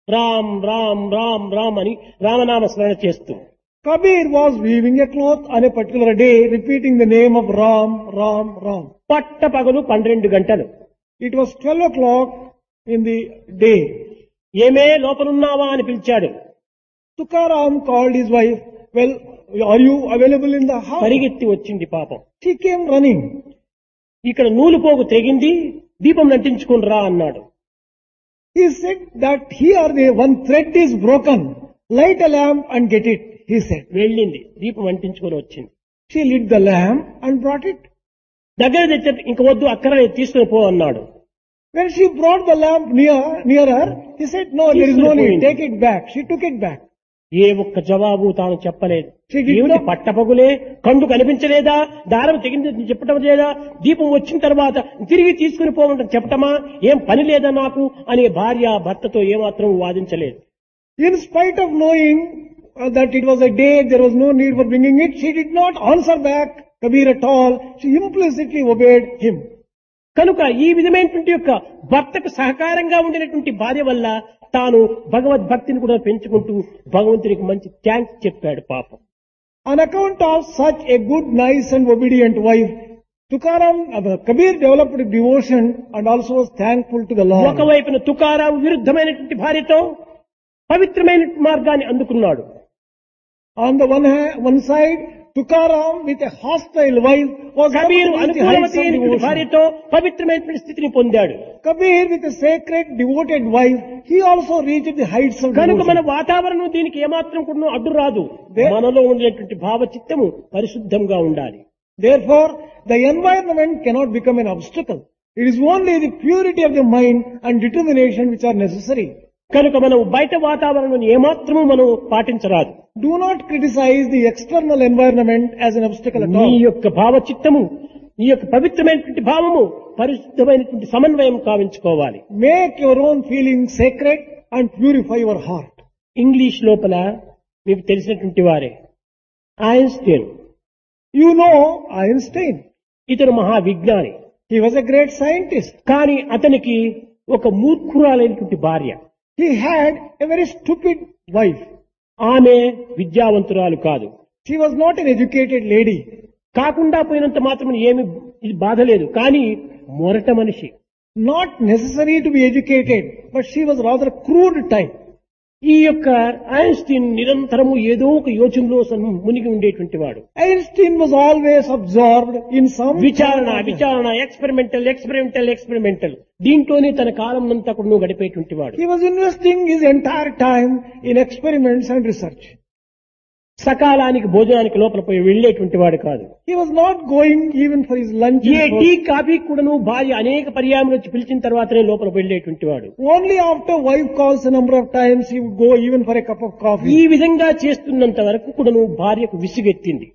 రామ్ రామ్ రామ్ రామ్ అని రామనామ స్మరణ చేస్తూ Kabir was weaving a cloth on a particular day, repeating the name of Ram, Ram, Ram. పట్ట పగలు పన్నెండు గంటలు It was 12 o'clock in the day. ఏమే లోపలున్నావా అని పిలిచాడు Tukaram called his wife, well, are you available in the house? పరిగెత్తి వచ్చింది పాపం She came running. ఇక్కడ నూలు పోగు తెగింది దీపం నంటించుకుని రా అన్నాడు He said that here the one thread is broken. Light a lamp and get it, he said. వెళ్ళింది దీపం అంటించుకొని వచ్చింది She lit the lamp and brought it. దగ్గర తెచ్చ ఇంక వద్దు అక్కడ తీసుకుని పో అన్నాడు When she brought the lamp near, nearer, he said, no, there is no need, తీసుకుని take it back. She took it back. ఏ ఒక్క జవాబు తాను చెప్పలేదు She did ఏమిటి not- పట్టపగులే కండు కనిపించలేదా దారం తెగింది చెప్పటం లేదా దీపం వచ్చిన తర్వాత తిరిగి తీసుకుని పోమంటే చెప్పటమా ఏం పని లేదా నాకు అనే భార్య భర్తతో ఏమాత్రం వాదించలేదు In spite of knowing uh, that it was a day, there was no need for bringing it, she did not answer back Kabir at all. She implicitly obeyed him. కనుక ఈ విధమైనటువంటి యొక్క భర్తకు సహకారంగా ఉండినటువంటి భార్య వల్ల తాను భగవద్భక్తిని కూడా పెంచుకుంటూ భగవంతునికి మంచి థ్యాంక్స్ చెప్పాడు పాపం On account of such a good, nice and obedient wife, Tukaram, uh, Kabir developed devotion and also was thankful to the Lord. ఒకవైపున తుకారాం విరుద్ధమైనటువంటి భార్యతో పవిత్రమైన మార్గాన్ని అందుకున్నాడు On the one hand, one side, Tukaram with a hostile wife was Kabir able to reach the heights అనుకూలమతి of అయినటువంటి devotion. భార్యతో పవిత్రమైనటువంటి స్థితిని పొందాడు Kabir with a sacred, devoted wife, he also reached the heights of కనుక మన devotion. వాతావరణం దీనికి ఏమాత్రం కూడా అడ్డు రాదు దే- మనలో ఉండేటువంటి భావచిత్తము పరిశుద్ధంగా ఉండాలి Therefore, the environment cannot become an obstacle. It is only the purity of the mind and determination which are necessary. కనుక మనం బయట వాతావరణం ఏమాత్రము మనం పాటించరాదు Do not criticize the external environment as an obstacle at నీ all. యొక్క భావచిత్తము నీ యొక్క పవిత్రమైనటువంటి భావము పరిశుద్ధమైనటువంటి సమన్వయం కావించుకోవాలి Make your own feelings sacred and purify your heart. English లోపల మీకు తెలిసినటువంటి వారే ఐన్స్టీన్ You know Einstein. ఇతను మహా విజ్ఞాని He was a great scientist. కానీ అతనికి ఒక మూర్ఖురాలైనటువంటి భార్య He had a very stupid wife. ఆమె విద్యావంతురాలు కాదు She was not an educated lady. కాకుండా పోయినంత మాత్రం ఏమి ఇది బాధ లేదు కానీ మొరట మనిషి Not necessary to be educated, but she was rather crude type. ఈ యొక్క ఐన్స్టీన్ నిరంతరము ఏదో ఒక యోచనలో సన్- మునిగి ఉండేటువంటి వాడు Einstein was always absorbed in some విచారణ విచారణ ఎక్స్పెరిమెంటల్ ఎక్స్పెరిమెంటల్ ఎక్స్పెరిమెంటల్ దీంట్లోనే తన కాలం అంతా కూడా గడిపేటువంటి వాడు He was investing his entire time in experiments and research. సకాలానికి భోజనానికి లోపల పోయి వెళ్లేటువంటి వాడు కాదు He was not going even for his lunch. ఏ and టీ work. కాఫీ కూడాను భార్య అనేక పర్యాయములు వచ్చి పిలిచిన తర్వాతనే లోపల వెళ్లేటువంటి వాడు Only after wife calls a number of times he would go even for a cup of ఈ coffee. విధంగా చేస్తున్నంత వరకు కూడాను భార్యకు విసుగెత్తింది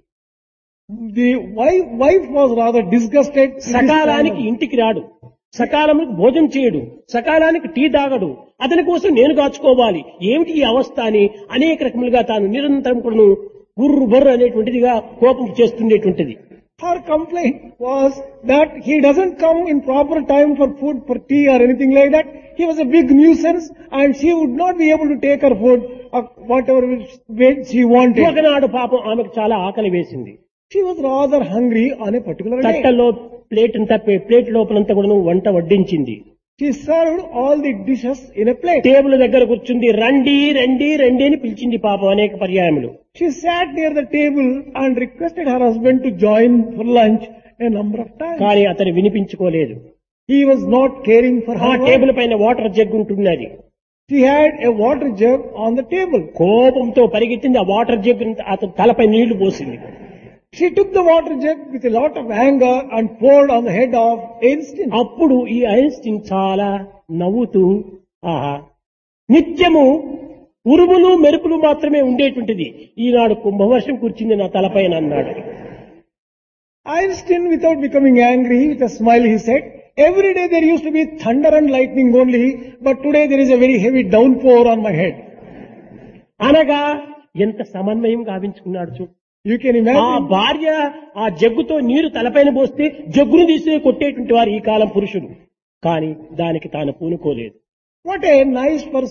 The wife, wife was rather disgusted. with this సకాలానికి kind of- ఇంటికి రాడు సకాలానికి భోజనం చేయడు సకాలానికి టీ తాగడు అతని కోసం నేను కాచుకోవాలి ఏమిటి ఈ అవస్థ అని అనేక రకములుగా తాను నిరంతరం కూడాను గుర్రు బర్రు అనేటువంటిదిగా కోపం చేస్తుండేటువంటిది Her complaint was that he doesn't come in proper time for food, for tea or anything like that. He was a big nuisance and she would not be able to take her food, uh, whatever which way she wanted. ఒకనాడు పాపం ఆమెకు చాలా ఆకలి వేసింది She was rather hungry on a particular day. తట్టలో plate అంతా plate లోపలంతా కూడా వంట వడ్డించింది She served all the dishes in a plate. Table దగ్గర కూర్చుంది రండి రండి రండి అని పిలిచింది పాపం అనేక పర్యాయములు She sat near the table and requested her husband to join for lunch a number of times. కానీ అతను వినిపించుకోలేదు He was not caring for ఆ her. work. టేబుల్ పైన వాటర్ జగ్ ఉంటున్నది She had a water jug on the table. కోపంతో పరిగెత్తింది ఆ water jug అతని తలపై నీళ్లు పోసింది She took the water jug with a lot of anger and poured on the head of Einstein. అప్పుడు ఈ ఐన్స్టీన్ చాలా నవ్వుతూ ఆహా నిత్యము ఉరుములు మెరుపులు మాత్రమే ఉండేటువంటిది ఈనాడు కుంభవర్షం కూర్చుంది నా తలపైన అన్నాడు Einstein, without becoming angry, with a smile, he said, Every day there used to be thunder and lightning only, but today there is a very heavy downpour on my head. అనగా ఎంత సమన్వయం గావించుకున్నాడు చూడు You can ఆ imagine. భార్య ఆ జగ్గుతో నీరు తలపైన పోస్తే జగ్గును తీసి కొట్టేటువంటి వారు ఈ కాలం పురుషులు కానీ దానికి తాను పూనుకోలేదు What a nice person.